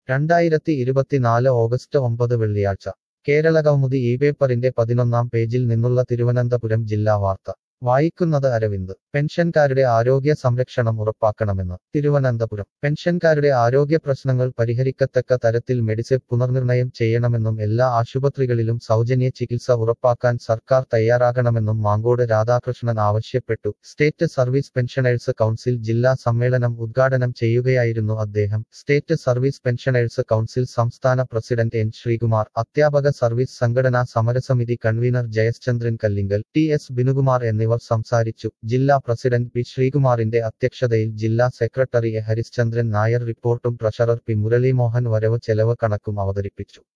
രണ്ടായിരത്തി ഇരുപത്തിനാല് ഓഗസ്റ്റ് ഒമ്പത് വെള്ളിയാഴ്ച കേരളകൗമുദി ഈ പേപ്പറിന്റെ പതിനൊന്നാം പേജിൽ നിന്നുള്ള തിരുവനന്തപുരം ജില്ലാ വാർത്ത വായിക്കുന്നത് അരവിന്ദ് പെൻഷൻകാരുടെ ആരോഗ്യ സംരക്ഷണം ഉറപ്പാക്കണമെന്ന് തിരുവനന്തപുരം പെൻഷൻകാരുടെ ആരോഗ്യ പ്രശ്നങ്ങൾ പരിഹരിക്കത്തക്ക തരത്തിൽ മെഡിസെപ് പുനർനിർണയം ചെയ്യണമെന്നും എല്ലാ ആശുപത്രികളിലും സൗജന്യ ചികിത്സ ഉറപ്പാക്കാൻ സർക്കാർ തയ്യാറാകണമെന്നും മാങ്കോട് രാധാകൃഷ്ണൻ ആവശ്യപ്പെട്ടു സ്റ്റേറ്റ് സർവീസ് പെൻഷനേഴ്സ് കൗൺസിൽ ജില്ലാ സമ്മേളനം ഉദ്ഘാടനം ചെയ്യുകയായിരുന്നു അദ്ദേഹം സ്റ്റേറ്റ് സർവീസ് പെൻഷനേഴ്സ് കൗൺസിൽ സംസ്ഥാന പ്രസിഡന്റ് എൻ ശ്രീകുമാർ അധ്യാപക സർവീസ് സംഘടനാ സമരസമിതി convener Jayachandran Kallingal T S Binukumar എന്നിവർ സംസാരിച്ചു ജില്ലാ പ്രസിഡന്റ് പി ശ്രീകുമാറിന്റെ അധ്യക്ഷതയിൽ ജില്ലാ സെക്രട്ടറി എ ഹരിശ്ചന്ദ്രൻ നായർ റിപ്പോർട്ടും ട്രഷറർ പി മുരളീമോഹൻ വരവ് ചെലവ് കണക്കും അവതരിപ്പിച്ചു